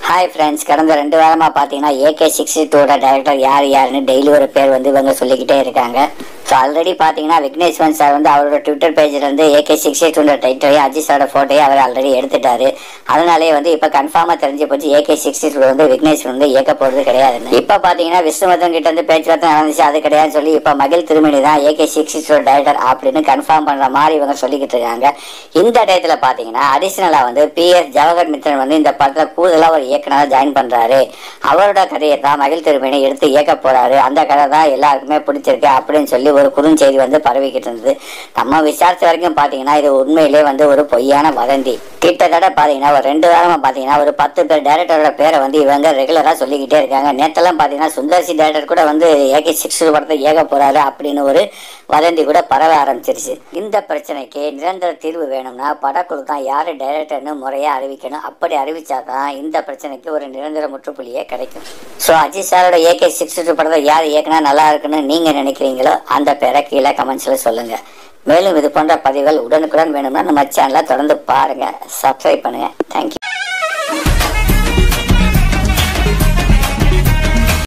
hi friends கடந்த ரெண்டு வாரமாக பார்த்தீங்கன்னா ஏகே சிக்ஸ்டி டூட டைரக்டர் யார் யாருன்னு டெய்லி ஒரு பேர் வந்து இவங்க சொல்லிக்கிட்டே இருக்காங்க ஸோ ஆல்ரெடி பார்த்தீங்கன்னா விக்னேஸ்வரன் சார் வந்து அவரோட ட்விட்டர் பேஜில் இருந்து ஏகே சிக்ஸ்டி டூட டைட்டரையும் அஜித் சாரோட ஃபோட்டோயும் அவர் ஆல்ரெடி எடுத்துட்டாரு அதனாலே வந்து இப்போ கன்ஃபார்மாக தெரிஞ்சு போச்சு ஏகே சிக்ஸ்டி டூ வந்து விக்னேஸ்வரன் வந்து இயக்க போகிறது கிடையாதுன்னு இப்போ பார்த்தீங்கன்னா விஷ்ணுவர்தன் கிட்ட இருந்து பேச்சுவார்த்தை நடந்துச்சு அது கிடையாதுன்னு சொல்லி இப்போ மகிழ் திருமணி தான் ஏகே சிக்ஸ்டி டூ டைரக்டர் அப்படின்னு கன்ஃபார்ம் பண்ணுற மாதிரி இவங்க சொல்லிக்கிட்டு இருக்காங்க இந்த டயத்தில் பார்த்தீங்கன்னா அடிஷ்னலாக வந்து பிஎஸ் ஜவஹர் மித்ரன் வந்து இந்த படத்தில் கூடுதலாக ஒரு இயக்குனராக ஜாயின் பண்ணுறாரு அவரோட கதையை தான் மகிழ் திருமணி எடுத்து இயக்க போகிறாரு அந்த கதை தான் எல்லாருக்குமே பிடிச்சிருக்கு அப்படின்னு சொல்லி ஒரு குறுஞ்செய்தி வந்து பரவிக்கிட்டு இருந்தது நம்ம விசாரிச்ச வரைக்கும் பார்த்தீங்கன்னா இது உண்மையிலே வந்து ஒரு பொய்யான வதந்தி கிட்டத்தட்ட பார்த்தீங்கன்னா ஒரு ரெண்டு வாரமாக பார்த்தீங்கன்னா ஒரு பத்து பேர் டேரக்டரோட பேரை வந்து இவங்க ரெகுலராக சொல்லிக்கிட்டே இருக்காங்க நேற்றெல்லாம் பார்த்தீங்கன்னா சுந்தர்சி டேரக்டர் கூட வந்து ஏகே சிக்ஸ் படத்தை ஏக போகிறாரு அப்படின்னு ஒரு வதந்தி கூட பரவ ஆரம்பிச்சிருச்சு இந்த பிரச்சனைக்கு நிரந்தர தீர்வு வேணும்னா படக்குழு தான் யார் டைரக்டர்னு முறையாக அறிவிக்கணும் அப்படி அறிவிச்சா தான் இந்த பிரச்சனைக்கு ஒரு நிரந்தர முற்றுப்புள்ளியே கிடைக்கும் ஸோ அஜித் சாரோட ஏகே சிக்ஸ் டூ படத்தை யார் இயக்குனா நல்லா இருக்குன்னு நீங்கள் நினைக்கிறீங்களோ அந்த பேரை கீழே கமெண்ட்ஸில் சொல்லுங்கள் மேலும் இது போன்ற பதிவுகள் உடனுக்குடன் வேணும்னா நம்ம சேனலை தொடர்ந்து பாருங்கள் சப்ஸ்கிரைப் பண்ணுங்கள் தேங்க்யூ